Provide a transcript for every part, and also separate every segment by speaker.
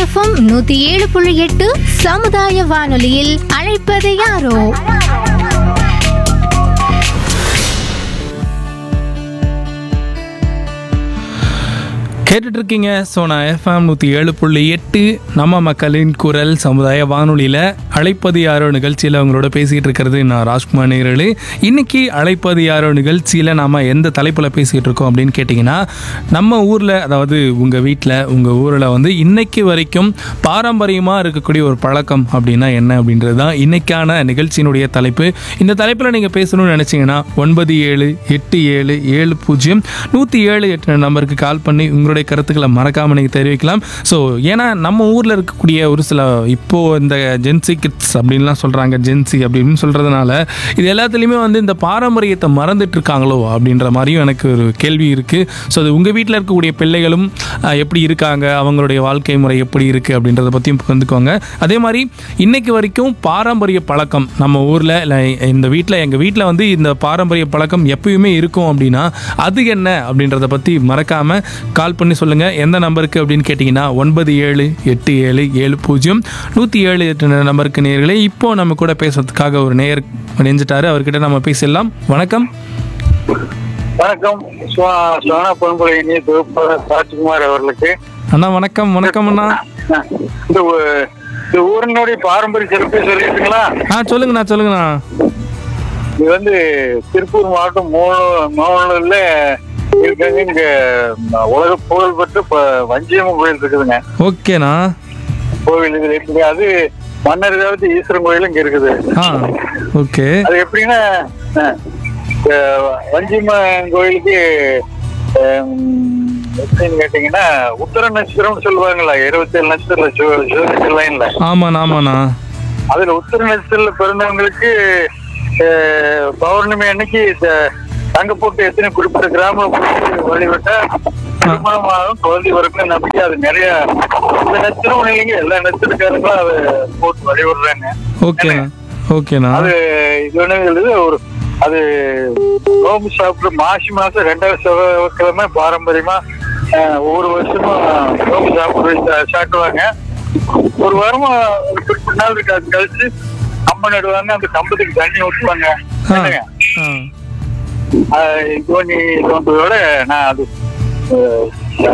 Speaker 1: FM நூத்தி ஏழு புள்ளி எட்டு சமுதாய வானொலியில் அழைப்பது யாரோ
Speaker 2: கேட்டுட்டு இருக்கீங்க சோனா எஃப்எம் நூற்றி ஏழு புள்ளி எட்டு நம்ம மக்களின் குரல் சமுதாய வானொலியில் அழைப்பது யாரோ நிகழ்ச்சியில் அவங்களோட பேசிகிட்டு இருக்கிறது நான் ராஜ்குமார் நேரலு இன்னைக்கு அழைப்பது யாரோ நிகழ்ச்சியில் நாம் எந்த தலைப்பில் பேசிகிட்டு இருக்கோம் அப்படின்னு கேட்டிங்கன்னா நம்ம ஊரில் அதாவது உங்கள் வீட்டில் உங்கள் ஊரில் வந்து இன்னைக்கு வரைக்கும் பாரம்பரியமாக இருக்கக்கூடிய ஒரு பழக்கம் அப்படின்னா என்ன அப்படின்றது தான் இன்னைக்கான நிகழ்ச்சியினுடைய தலைப்பு இந்த தலைப்பில் நீங்கள் பேசணும்னு நினச்சிங்கன்னா ஒன்பது ஏழு எட்டு ஏழு ஏழு பூஜ்ஜியம் நூற்றி ஏழு எட்டு நம்பருக்கு கால் பண்ணி உங்களுடைய கருத்துக்களை மறக்காமல் நீங்கள் தெரிவிக்கலாம் ஸோ ஏன்னா நம்ம ஊரில் இருக்கக்கூடிய ஒரு சில இப்போது இந்த ஜென்சி கிட்ஸ் அப்படின்லாம் சொல்கிறாங்க ஜென்சி அப்படின்னு சொல்கிறதுனால இது எல்லாத்துலேயுமே வந்து இந்த பாரம்பரியத்தை மறந்துட்டு இருக்காங்களோ அப்படின்ற மாதிரியும் எனக்கு ஒரு கேள்வி இருக்குது ஸோ அது உங்கள் வீட்டில் இருக்கக்கூடிய பிள்ளைகளும் அஹ், எப்படி இருக்காங்க அவங்களுடைய வாழ்க்கை முறை எப்படி இருக்குது அப்படின்றத பற்றியும் பகிர்ந்துக்கோங்க அதே மாதிரி இன்னைக்கு வரைக்கும் பாரம்பரிய பழக்கம் நம்ம ஊரில் இல்லை இந்த வீட்டில் எங்கள் வீட்டில் வந்து இந்த பாரம்பரிய பழக்கம் எப்பயுமே இருக்கும் அப்படின்னா அது என்ன அப்படின்றத பற்றி மறக்காமல் கால் பண்ணி சொல்லுங்கள் எந்த நம்பருக்கு அப்படின்னு கேட்டிங்கன்னா ஒன்பது ஏழு எட்டு ஏழு ஏழு பூஜ்ஜியம் நூற்றி ஏழு எட்டு நம்பருக்கு நேர்களே இப்போ நம்ம கூட பேசுறதுக்காக ஒரு நேயர் நெஞ்சிட்டாரு அவர்கிட்ட நம்ம பேசிடலாம் வணக்கம்
Speaker 3: வணக்கம் சுவா- சுவனா பொன்குலை இனிய தொகுப்பாளர் ராஜ்குமார் அவர்களுக்கு
Speaker 2: அண்ணா வணக்கம் வணக்கம் அண்ணா
Speaker 3: இந்த ஊ- இந்த ஊரினுடைய பாரம்பரிய சிறப்பை சொல்லிட்டுங்களா
Speaker 2: ஆ சொல்லுங்கண்ணா சொல்லுங்கண்ணா
Speaker 3: இது வந்து திருப்பூர் மாவட்டம் மூணு மாவட்டத்தில் இருக்காங்க இங்க உலக புகழ் பெற்ற ப- வஞ்சியம்மன் கோயில் இருக்குதுங்க
Speaker 2: ஓகேண்ணா
Speaker 3: கோவில் இது இருக்குது அது மன்னர் காலத்து ஈஸ்வரன் கோயில் இங்க இருக்குது
Speaker 2: ஆ ஓகே
Speaker 3: அது எப்படின்னா அஹ், அஹ், வஞ்சியம்மன் கோயிலுக்கு ஹம், எப்படின்னு கேட்டீங்கன்னா உத்தர நட்சத்திரம்னு சொல்லுவாங்களா இருபத்தி ஏழு நட்சத்திரம் ஜோதிடர் லைன்ல
Speaker 2: ஆமாண்ணா ஆமாண்ணா
Speaker 3: அதுல உத்தர நட்சத்திரத்துல பிறந்தவங்களுக்கு அஹ், பௌர்ணமி அன்னைக்கு இந்த தங்க போட்டு எத்தனை குறிப்பிட்ட கிராமம் போட்டு வழிபட்டா திருமணமாகும் குழந்தை வரைக்கும் நம்பிக்கை அது நிறைய இந்த நட்சத்திரம் இல்லைங்க எல்லா நட்சத்திரக்காரங்களும் அதை போட்டு வழிபடுறாங்க
Speaker 2: ஓகேண்ணா ஓகேண்ணா
Speaker 3: அது இது ஒண்ணு ஒரு அது நோம்பு சாப்பிட்டு மாசி மாசம் ரெண்டாவது செவ்வாய்க்கிழமை பாரம்பரியமா அஹ், ஒவ்வொரு வருஷமும் நோம்பு சாப்பிட்டு சாப்பிடுவாங்க ஒரு வாரமா ஒரு குறிப்பிட்ட நாள் இருக்கு அது கழிச்சு கம்பம் நடுவாங்க அந்த கம்பத்துக்கு தண்ணி ஊற்றுவாங்க
Speaker 2: ஆ
Speaker 3: என்னங்க?
Speaker 2: ஆ
Speaker 3: அஹ், தோனி தோன்றதோட நான் அது அஹ்,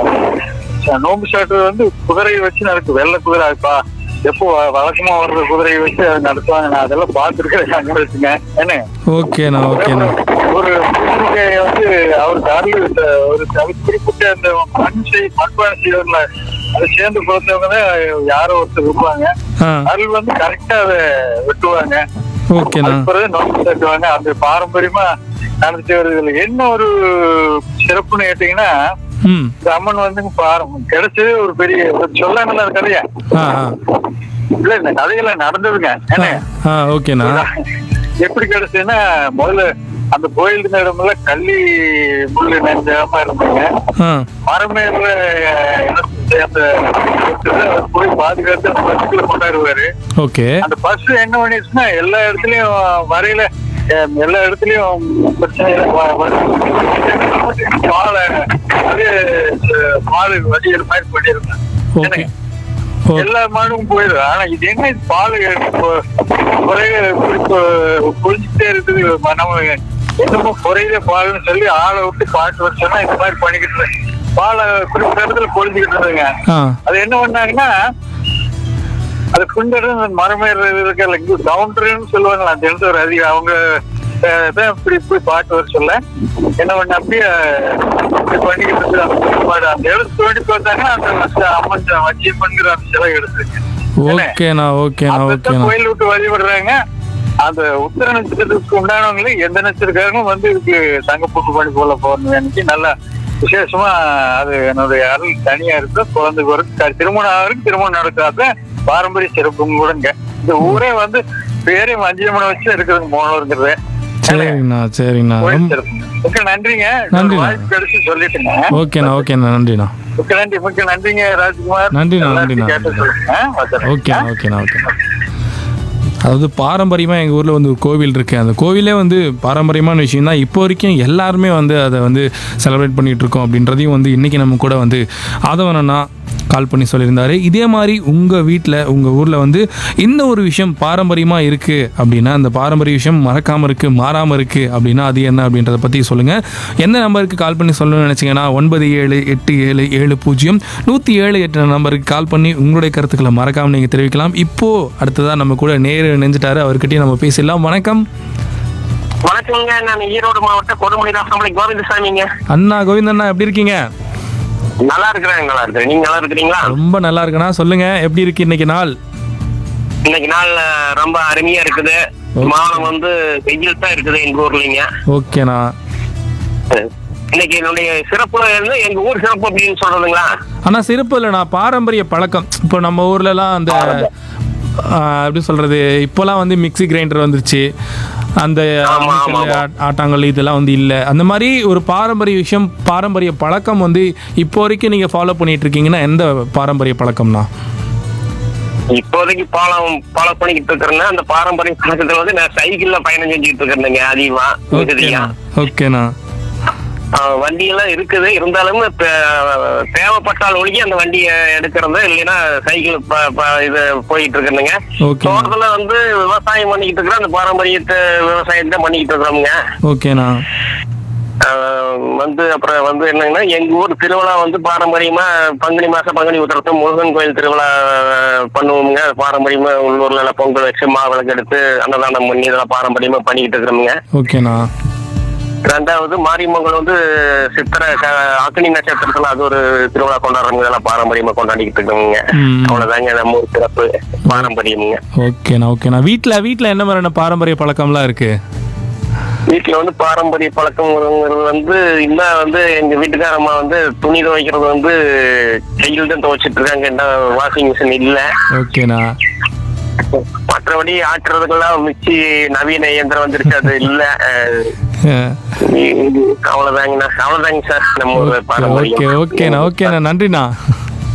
Speaker 3: ச- நோம்பு சாப்பிட்டது வந்து குதிரையை வச்சு நடக்கும் வெள்ளை குதிரை அதுப்பா எப்போ வ- வழக்கமா வர்ற குதிரையை வச்சு அதை நடத்துவாங்க நான் அதெல்லாம் பார்த்துருக்கேன் அங்கே வச்சுங்க என்ன
Speaker 2: ஓகேண்ணா ஓகேண்ணா
Speaker 3: ஒரு பூமிகை வந்து அவருக்கு அருள் இந்த ஒரு அது குறிப்பிட்ட அந்த மண் செய் மண்பானை செய்வதில் அதை சேர்ந்து பிறந்தவங்க தான் யாரோ ஒருத்தர் இருப்பாங்க
Speaker 2: ஆ
Speaker 3: அருள் வந்து கரெக்டா அதை வெட்டுவாங்க
Speaker 2: ஓகேண்ணா
Speaker 3: அதுக்கு பிறகு நோக்கி தட்டுவாங்க அந்த பாரம்பரியமா நடந்துட்டு வருது இதுல என்ன ஒரு சிறப்புன்னு கேட்டீங்கன்னா
Speaker 2: ம்
Speaker 3: இந்த அம்மன் வந்து பாரம் கிடைச்சது ஒரு பெரிய ஒரு சொல்லாங்கல்ல அந்த கதையா
Speaker 2: ஆ ஆ
Speaker 3: இல்ல இந்த கதையில நடந்ததுங்க என்ன
Speaker 2: ஆ ஓகேண்ணா
Speaker 3: எப்படி கிடைச்சதுன்னா முதல்ல அந்த கோயில் இடம்ல கள்ளி முள்ளு நெஞ்சாம இருந்தாங்க
Speaker 2: ஆ
Speaker 3: மரமேற அந்த அவர் போய் பாதுகாத்து அந்த பஸ்ல கொண்டாடுவாரு
Speaker 2: ஓகே
Speaker 3: அந்த பஸ் என்ன பண்ணிடுச்சுன்னா எல்லா இடத்துலயும் வரையில அஹ், எல்லா இடத்துலயும் பிரச்சனை இல்லை. வ- வ- பாலை அது அஹ், பால் வடிகிற மாதிரி பண்ணிருந்தேன்
Speaker 2: ஓகே ஓ
Speaker 3: எல்லா மாடும் போயிடும் ஆனா இது என்ன இது பால் குறைய புரிஞ்சுட்டே இருக்குது நம்ம என்னமோ குறையில பால்னு சொல்லி ஆளை விட்டு பாட்டு வர சொன்னா இந்த மாதிரி பண்ணிக்கிட்டு இருந்தேன். பாலை குறிப்பிட்ட இடத்துல பொழிஞ்சுக்கிட்டு இருந்ததுங்க
Speaker 2: ஆ
Speaker 3: அது என்ன பண்ணாங்கன்னா அது குண்டர் மரமேற இருக்கல இங்க கவுண்டர்னு சொல்லுவாங்களா அந்த இடத்துல ஒரு அதிகம் அவங்க அஹ், தான் இப்படி இப்படி பாட்டு வர சொல்ல என்ன பண்ண அப்படியே இப்படி பண்ணிக்கிட்டு இருக்குது அந்த பாடு அந்த இடத்து வேண்டி பார்த்தாங்கன்னா அந்த வச்ச- அம்மன் வச்சியம்மன்கிற அந்த சிலை எடுத்துருக்கு
Speaker 2: ஓகேண்ணா ஓகேண்ணா
Speaker 3: அப்பதான்
Speaker 2: ஓகேண்ணா
Speaker 3: கோயில் விட்டு வழிபடுறாங்க அந்த உத்தர நட்சத்திரத்துக்கு உண்டானவங்களே எந்த நட்சத்திரக்காரங்களும் வந்து இதுக்கு தங்கப்பூட்டு பண்ணி போல போகணும் எனக்கு நல்லா விசேஷமா அது என்னுடைய அருள் தனியா இருக்கு குழந்தை பிறகு திருமணம் ஆகிறதுக்கு திருமணம் நடக்காத பாரம்பரிய சிறப்புங்க கூடங்க இந்த ஊரே வந்து பேரே மஞ்சியம்மனை வச்சு இருக்கிறது மோனூருங்கிறது
Speaker 2: சரிங்கண்ணா சரிங்கண்ணா
Speaker 3: கோயில்
Speaker 2: ரொம்ப
Speaker 3: சிறப்பு மிக்க நன்றிங்க
Speaker 2: நன்றிண்ணா.
Speaker 3: வாய்ப்பு கிடைச்சு சொல்லிட்டுங்க
Speaker 2: ஓகேண்ணா ஓகேண்ணா நன்றிண்ணா
Speaker 3: மிக்க நன்றி மிக்க நன்றிங்க ராஜ்குமார்
Speaker 2: நன்றிண்ணா,
Speaker 3: எல்லாத்தையும்
Speaker 2: நன்றிண்ணா.
Speaker 3: கேட்டு சொல்லுங்க ஆ, வச்சிடுறேன்.
Speaker 2: ஓகேண்ணா ஓகேண்ணா ஓகேண்ணா அதாவது பாரம்பரியமாக எங்கள் ஊரில் வந்து ஒரு கோவில் இருக்குது அந்த கோவிலே வந்து பாரம்பரியமான விஷயம் தான் இப்போ வரைக்கும் எல்லாருமே வந்து அதை வந்து செலிப்ரேட் பண்ணிகிட்டு இருக்கோம் அப்படின்றதையும் வந்து இன்றைக்கி நம்ம கூட வந்து ஆதவனண்ணா கால் பண்ணி சொல்லியிருந்தாரு இதே மாதிரி உங்கள் வீட்டில் உங்கள் ஊரில் வந்து இந்த ஒரு விஷயம் பாரம்பரியமாக இருக்குது அப்படின்னா அந்த பாரம்பரிய விஷயம் மறக்காமல் இருக்குது மாறாமல் இருக்குது அப்படின்னா அது என்ன அப்படின்றத பற்றி சொல்லுங்கள் எந்த நம்பருக்கு கால் பண்ணி சொல்லணும்னு நினச்சிங்கன்னா ஒன்பது ஏழு எட்டு ஏழு ஏழு பூஜ்ஜியம் நூற்றி ஏழு எட்டு நம்பருக்கு கால் பண்ணி உங்களுடைய கருத்துக்களை மறக்காமல் நீங்கள் தெரிவிக்கலாம் இப்போது அடுத்ததாக நம்ம கூட நேரு நெஞ்சிட்டாரு அவர்கிட்டயும் நம்ம பேசிடலாம் வணக்கம்
Speaker 4: வணக்கங்க நான் ஈரோடு மாவட்ட கொடுமுடி ராசமலை கோவிந்தசாமிங்க
Speaker 2: அண்ணா கோவிந்தண்ணா எப்படி இருக்கீங்க
Speaker 4: நல்லா இருக்கிறேன் நல்லா இருக்கிறேன் நீங்க நல்லா இருக்கிறீங்களா
Speaker 2: ரொம்ப நல்லா இருக்குண்ணா சொல்லுங்க எப்படி இருக்கு இன்னைக்கு நாள்
Speaker 4: இன்னைக்கு நாள் அஹ், ரொம்ப அருமையா இருக்குது மானம் வந்து வெயில் தான் இருக்குது எங்க ஊர்லங்க
Speaker 2: ஓகேண்ணா
Speaker 4: இன்னைக்கு என்னுடைய சிறப்பு வந்து எங்க ஊர் சிறப்பு அப்படின்னு சொல்றதுங்களா
Speaker 2: ஆனால் சிறப்பு இல்லைண்ணா பாரம்பரிய பழக்கம் இப்போ நம்ம ஊர்லலாம் அந்த ஆ, எப்படி சொல்கிறது இப்போலாம் வந்து மிக்ஸி கிரைண்டர் வந்துருச்சு அந்த
Speaker 4: ஆமா,
Speaker 2: அம்மிக்கல்லு,
Speaker 4: ஆமா.
Speaker 2: ஆ- ஆட்டாங்கல் இதெல்லாம் வந்து இல்லை அந்த மாதிரி ஒரு பாரம்பரிய விஷயம் பாரம்பரிய பழக்கம் வந்து இப்போ வரைக்கும் நீங்கள் ஃபாலோ பண்ணிட்டு இருக்கீங்கன்னா எந்த பாரம்பரிய பழக்கம்னா
Speaker 4: இப்போதைக்கு பாலம் ஃபாலோ பண்ணிக்கிட்டு இருக்கிறேன்னா அந்த பாரம்பரிய பழக்கத்துல வந்து நான் சைக்கிள்ல பயணம் செஞ்சுட்டு இருக்கிறேங்க அதிகமா மிகுதியா
Speaker 2: ஓகேண்ணா ஓகேண்ணா
Speaker 4: ஆஹ் வண்டி எல்லாம் இருக்குது இருந்தாலும் இப்ப தேவைப்பட்டால் ஒழிய அந்த வண்டியை எடுக்கிறது இல்லைன்னா சைக்கிள் ப- ப- இது போயிட்டு இருக்குதுங்க
Speaker 2: ஓகே
Speaker 4: தோட்டத்துல வந்து விவசாயம் பண்ணிக்கிட்டு இருக்கிறோம் அந்த பாரம்பரியத்தை விவசாயம் தான் பண்ணிக்கிட்டு இருக்கிறோம்ங்க
Speaker 2: ஓகேண்ணா
Speaker 4: ஆஹ் வந்து அப்புறம் வந்து என்னங்கன்னா எங்க ஊர் திருவிழா வந்து பாரம்பரியமா பங்குனி மாசம் பங்குனி உத்தரத்து முருகன் கோயில் திருவிழா ஆஹ் பண்ணுவோமுங்க பாரம்பரியமா உள்ளூர்ல எல்லாம் பொங்கல் வச்சு மாவிளக்கு எடுத்து அன்னதானம் பண்ணி இதெல்லாம் பாரம்பரியமா பண்ணிக்கிட்டு இருக்கிறோமுங்க
Speaker 2: ஓகேண்ணா
Speaker 4: ரெண்டாவது மாரியம்மங்கல் வந்து சித்திரை க- அக்னி நட்சத்திரத்துல அது ஒரு திருவிழா கொண்டாடுறவங்க இதெல்லாம் பாரம்பரியமா கொண்டாடிக்கிட்டு இருக்கோங்க
Speaker 2: ம்.
Speaker 4: அவ்வளவுதாங்க நம்ம ஊர் சிறப்பு பாரம்பரியம்ங்க
Speaker 2: ஓகேண்ணா ஓகேண்ணா வீட்டில் வீட்டில் என்ன மாதிரியான பாரம்பரிய பழக்கம்லாம் இருக்குது
Speaker 4: வீட்டுல வந்து பாரம்பரிய பழக்கம்ங்கிறது வந்து இன்னும் வந்து எங்க வீட்டுக்காரம்மா வந்து துணி துவைக்கிறது வந்து கையில் தான் துவைச்சிட்டு இருக்காங்க என்ன வாஷிங் மிஷின் இல்ல
Speaker 2: ஓகேண்ணா
Speaker 4: மற்றபடி ஆட்டுறதுக்கெல்லாம் மிக்சி நவீன இயந்திரம் வந்துருச்சு அது இல்ல அஹ்,
Speaker 2: அஹ்,
Speaker 4: அவ்வளவுதாங்கண்ணா அவ்வளவுதாங்க சார் நம்ம ஊர்
Speaker 2: ஓகே
Speaker 4: பாரம்பரியம்
Speaker 2: ஓகேண்ணா ஓகேண்ணா நன்றிண்ணா